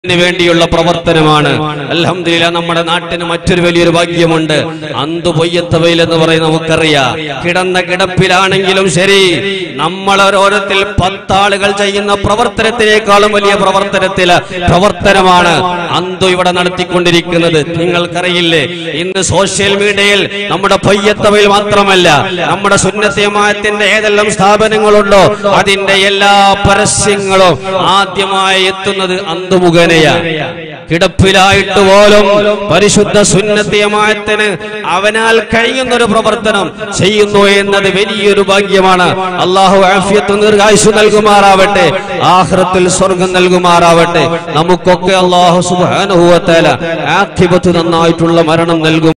ന് വേണ്ടിയുള്ള പ്രവർത്തനമാണ് അൽഹംദുലില്ലാ നമ്മുടെ നാട്ടിന് മറ്റൊരു വലിയൊരു ഭാഗ്യമുണ്ട് അന്തു പൊയ്യത്തവയിൽ എന്ന് പറയും നമുക്കറിയാം കിടന്ന കിടപ്പിലാണെങ്കിലും ശരി നമ്മൾ ഓരോരുത്തിൽ പത്താളുകൾ ചെയ്യുന്ന പ്രവർത്തനത്തിനേക്കാളും വലിയ പ്രവർത്തനത്തില് പ്രവർത്തനമാണ് അന്തു ഇവിടെ നടത്തിക്കൊണ്ടിരിക്കുന്നത് നിങ്ങൾക്കറിയില്ലേ ഇന്ന് സോഷ്യൽ മീഡിയയിൽ നമ്മുടെ പൊയ്യത്തവയിൽ മാത്രമല്ല നമ്മുടെ സുന്നത്തിയമായത്തിന്റെ ഏതെല്ലാം സ്ഥാപനങ്ങളുണ്ടോ അതിന്റെ എല്ലാ പരസ്യങ്ങളും ആദ്യമായി എത്തുന്നത് അന്തുമുഖേനയാണ് കിടപ്പിലായിട്ട് പോലും പരിശുദ്ധ സുന്നത്തിയമായത്തിന് അവനാൽ കഴിയുന്ന ഒരു പ്രവർത്തനം ചെയ്യുന്നു എന്നത് വലിയൊരു ഭാഗ്യമാണ് അള്ളാഹു ആഫിയത്ത് ദീർഘായുസ് നൽകുമാറാവട്ടെ ആഹ്റത്തിൽ സ്വർഗം നൽകുമാറാവട്ടെ നമുക്കൊക്കെ അള്ളാഹു സുബാനുഭവത്തേല ആഖിബത്ത് നന്നായിട്ടുള്ള മരണം നൽകും